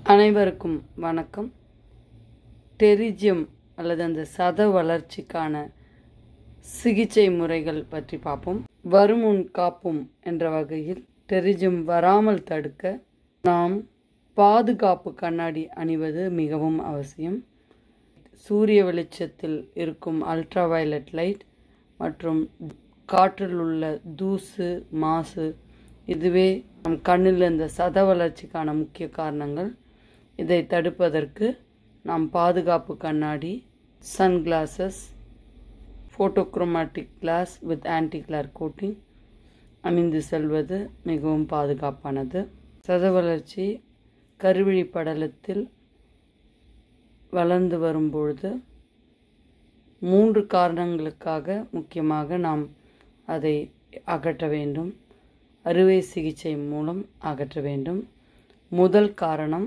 அனைவருக்கும் வணக்கம் டெரிஜியம் அல்லது அந்த சத வளர்ச்சிக்கான சிகிச்சை முறைகள் பற்றி பார்ப்போம் வருமுன் காப்பும் என்ற வகையில் டெரிஜியம் வராமல் தடுக்க நாம் பாதுகாப்பு கண்ணாடி அணிவது மிகவும் அவசியம் சூரிய வெளிச்சத்தில் இருக்கும் அல்ட்ரா வயலட் லைட் மற்றும் காற்றில் உள்ள தூசு மாசு இதுவே நம் கண்ணில் இந்த சத வளர்ச்சிக்கான முக்கிய காரணங்கள் இதை தடுப்பதற்கு நாம் பாதுகாப்பு கண்ணாடி sun glasses photochromatic glass with anti glare coating அணிந்து செல்வது மிகவும் பாதுகாப்பானது சத வளர்ச்சி கருவிழி படலத்தில் வளர்ந்து வரும்பொழுது மூன்று காரணங்களுக்காக முக்கியமாக நாம் அதை அகற்ற வேண்டும் அறுவை சிகிச்சை மூலம் அகற்ற வேண்டும் முதல் காரணம்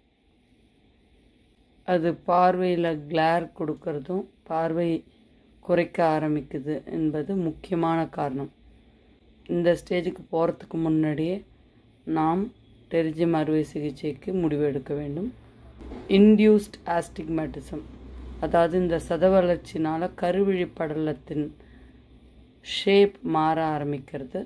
அது பார்வையில் கிளார் கொடுக்கறதும் பார்வை குறைக்க ஆரம்பிக்குது என்பது முக்கியமான காரணம் இந்த ஸ்டேஜுக்கு போகிறதுக்கு முன்னாடியே நாம் டெரிஜியம் அறுவை சிகிச்சைக்கு முடிவெடுக்க வேண்டும் இன்டியூஸ்ட் ஆஸ்டிக்மேட்டிசம் அதாவது இந்த சத வளர்ச்சினால் கருவிழி படலத்தின் ஷேப் மாற ஆரம்பிக்கிறது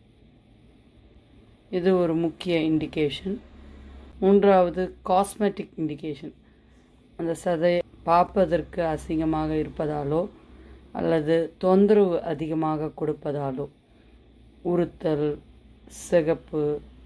இது ஒரு முக்கிய இண்டிகேஷன் மூன்றாவது காஸ்மெட்டிக் இண்டிகேஷன் அந்த சதை பார்ப்பதற்கு அசிங்கமாக இருப்பதாலோ அல்லது தொந்தரவு அதிகமாக கொடுப்பதாலோ உறுத்தல் சிகப்பு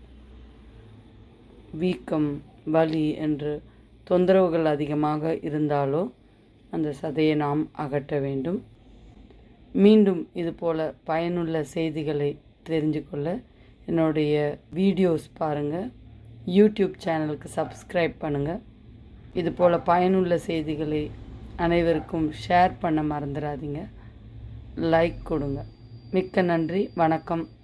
வீக்கம் வலி என்று தொந்தரவுகள் அதிகமாக இருந்தாலோ அந்த சதையை நாம் அகற்ற வேண்டும் மீண்டும் இதுபோல் பயனுள்ள செய்திகளை தெரிஞ்சு கொள்ள என்னுடைய வீடியோஸ் பாருங்கள் யூடியூப் சேனலுக்கு சப்ஸ்கிரைப் பண்ணுங்கள் இது போல் பயனுள்ள செய்திகளை அனைவருக்கும் ஷேர் பண்ண மறந்துடாதீங்க லைக் கொடுங்க மிக்க நன்றி வணக்கம்